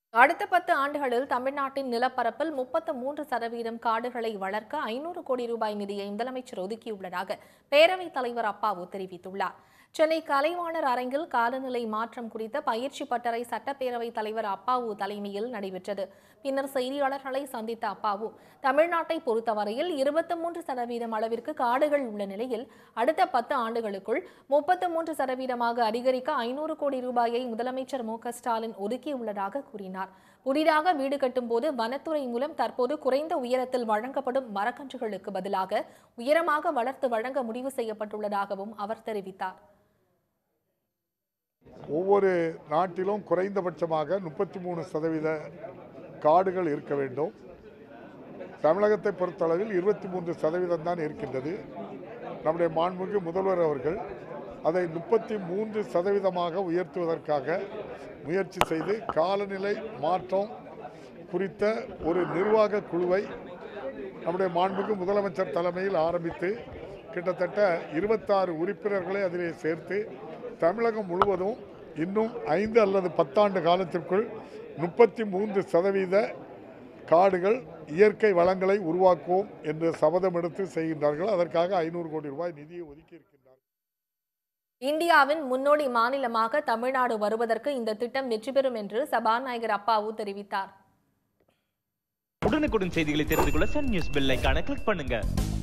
அடுத்த பத்து ஆண்டுகளில் தமிழ்நாட்டின் நிலப்பரப்பில் முப்பத்து மூன்று சதவீதம் காடுகளை வளர்க்க ஐநூறு கோடி ரூபாய் நிதியை முதலமைச்சர் ஒதுக்கியுள்ளதாக பேரவைத் தலைவர் அப்பாவு தெரிவித்துள்ளார் சென்னை கலைவாணர் அரங்கில் காலநிலை மாற்றம் குறித்த பயிற்சி பட்டறை சட்டப்பேரவைத் தலைவர் அப்பாவு தலைமையில் நடைபெற்றது பின்னர் செய்தியாளர்களை சந்தித்த அப்பாவு தமிழ்நாட்டை பொறுத்தவரையில் இருபத்தி மூன்று சதவீதம் அளவிற்கு காடுகள் உள்ள நிலையில் அடுத்த பத்து ஆண்டுகளுக்குள் முப்பத்து மூன்று சதவீதமாக அதிகரிக்க ஐநூறு கோடி ரூபாயை முதலமைச்சர் மு க ஸ்டாலின் ஒதுக்கியுள்ளதாக கூறினார் புதிதாக வீடு கட்டும்போது வனத்துறை மூலம் தற்போது குறைந்த உயரத்தில் வழங்கப்படும் மரக்கன்றுகளுக்கு பதிலாக உயரமாக வளர்த்து வழங்க முடிவு செய்யப்பட்டுள்ளதாகவும் அவர் தெரிவித்தார் ஒவ்வொரு நாட்டிலும் குறைந்தபட்சமாக முப்பத்தி மூணு சதவீத காடுகள் இருக்க வேண்டும் தமிழகத்தை பொறுத்தளவில் இருபத்தி மூன்று சதவீதம் தான் இருக்கின்றது நம்முடைய மாண்புமிகு முதல்வர் அவர்கள் அதை முப்பத்தி மூன்று சதவீதமாக உயர்த்துவதற்காக முயற்சி செய்து காலநிலை மாற்றம் குறித்த ஒரு நிர்வாக குழுவை நம்முடைய மாண்புமிகு முதலமைச்சர் தலைமையில் ஆரம்பித்து கிட்டத்தட்ட இருபத்தாறு உறுப்பினர்களை அதிலே சேர்த்து தமிழகம் முழுவதும் இன்னும் ஐந்து அல்லது பத்தாண்டு காலத்திற்குள் முப்பத்தி மூன்று சதவீத காடுகள் இயற்கை வளங்களை உருவாக்குவோம் என்று சபதம் எடுத்து செய்கின்றார்கள் அதற்காக ஐநூறு கோடி ரூபாய் நிதியை ஒதுக்கி இருக்கின்றார்கள் இந்தியாவின் முன்னோடி மாநிலமாக தமிழ்நாடு வருவதற்கு இந்த திட்டம் வெற்றி பெறும் என்று சபாநாயகர் அப்பாவு தெரிவித்தார் உடனுக்குடன் செய்திகளை தெரிந்து கொள்ள சன் நியூஸ் பெல் ஐகானை கிளிக் பண்ணுங்க